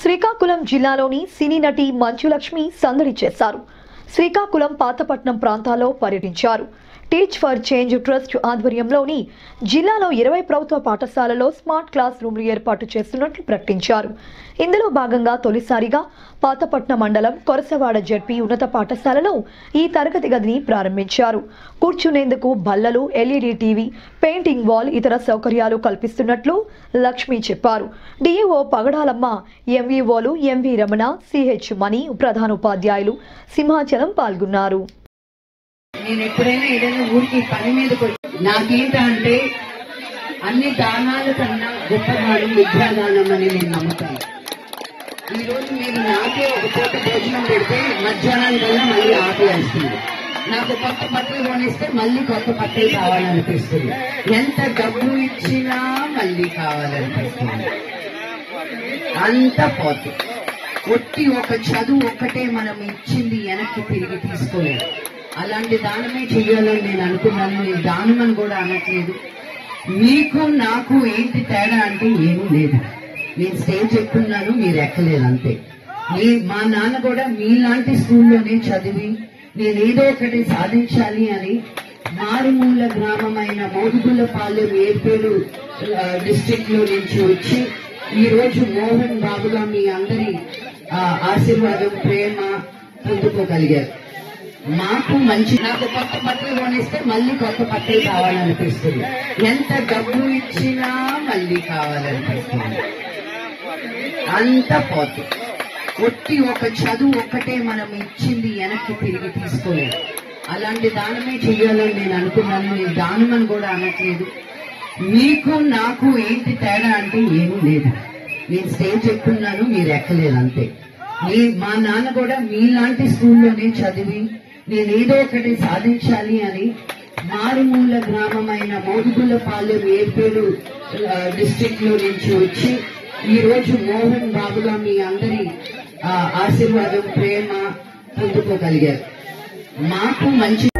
శ్రీకాకుళం జిల్లాలోని సినీ నటి మంచులక్ష్మి సందడి చేశారు శ్రీకాకుళం పాతపట్నం ప్రాంతాల్లో పర్యటించారు టీచ్ ఫర్ చేంజ్ ట్రస్ట్ ఆధ్వర్యంలోని జిల్లాలో ఇరవై ప్రభుత్వ పాఠశాలలో స్మార్ట్ క్లాస్ రూమ్లు ఏర్పాటు చేస్తున్నట్లు ప్రకటించారు ఇందులో భాగంగా తొలిసారిగా పాతపట్నం మండలం కొరసవాడ జడ్పీ ఉన్నత పాఠశాలలో ఈ తరగతి గదిని ప్రారంభించారు కూర్చునేందుకు బల్లలు ఎల్ఈడి టీవీ పెయింటింగ్ వాల్ ఇతర సౌకర్యాలు కల్పిస్తున్నట్లు లక్ష్మి చెప్పారు డిఈఓ పగడాలమ్మ ఎంవీఓలు ఎంవి రమణ సిహెచ్ మణి ప్రధాన ఉపాధ్యాయులు సింహాచలం పాల్గొన్నారు నేను ఎప్పుడైనా ఏదైనా ఊరికి పని మీద నాకేంటంటే అన్ని దానాల కన్నా గొప్పవాడు విద్యాదానం అని నేను నమ్ముతాను ఈ రోజు మీరు నాకే ఒక పూట భోజనం పెడితే మధ్యాహ్నానికల్లా మళ్ళీ ఆపేస్తుంది నాకు కొత్త బట్టలు కొనిస్తే మళ్ళీ కొత్త బట్టలు కావాలనిపిస్తుంది ఎంత డబ్బు ఇచ్చినా మళ్ళీ కావాలనిపిస్తుంది అంత పోతే ఒట్టి ఒక చదువు ఒక్కటే మనం ఇచ్చింది వెనక్కి తిరిగి తీసుకోలేదు అలాంటి దానమే చెయ్యాలని నేను అనుకున్నాను నేను దానం అని కూడా అనట్లేదు మీకు నాకు ఏంటి తేడా అంటే ఏమీ లేదు నేను స్టేజ్ ఎక్కున్నాను మీరు ఎక్కలేదు అంతే మీ మా నాన్న కూడా మీలాంటి స్కూల్లోనే చదివి నేను ఏదో ఒకటి సాధించాలి అని మారుమూల గ్రామమైన మోదుగులపాలెం ఏర్పేరు డిస్ట్రిక్ట్ లో నుంచి వచ్చి ఈ రోజు మోహన్ బాబుగా మీ అందరి ఆ, ఆశీర్వాదం ప్రేమ పొందుకోగలిగారు మాకు మంచి నాకు కొత్త బట్టలు కొనిస్తే మళ్ళీ కొత్త బట్టలు కావాలనిపిస్తుంది ఎంత డబ్బు ఇచ్చినా మళ్ళీ కావాలనిపిస్తుంది అంత పోతే ఒట్టి ఒక చదువు ఒక్కటే మనం ఇచ్చింది వెనక్కి తిరిగి తీసుకోలేదు అలాంటి దానమే చెయ్యాలని నేను అనుకున్నాను నేను దానం అని కూడా అనట్లేదు మీకు నాకు ఏంటి తేడా అంటే ఏమీ లేదు నేను స్టేజ్ ఎక్కున్నాను మీరు ఎక్కలేదు అంతే మీ మా నాన్న కూడా మీలాంటి స్కూల్లోనే చదివి నేను ఏదో ఒకటి సాధించాలి అని మారుమూల గ్రామమైన మోదుగులపాలెం ఏర్పేరు డిస్ట్రిక్ట్ లో నుంచి వచ్చి ఈ రోజు మోహన్ బాబుగా మీ అందరి ఆ, ఆశీర్వాదం ప్రేమ పొందుకోగలిగారు మాకు మంచి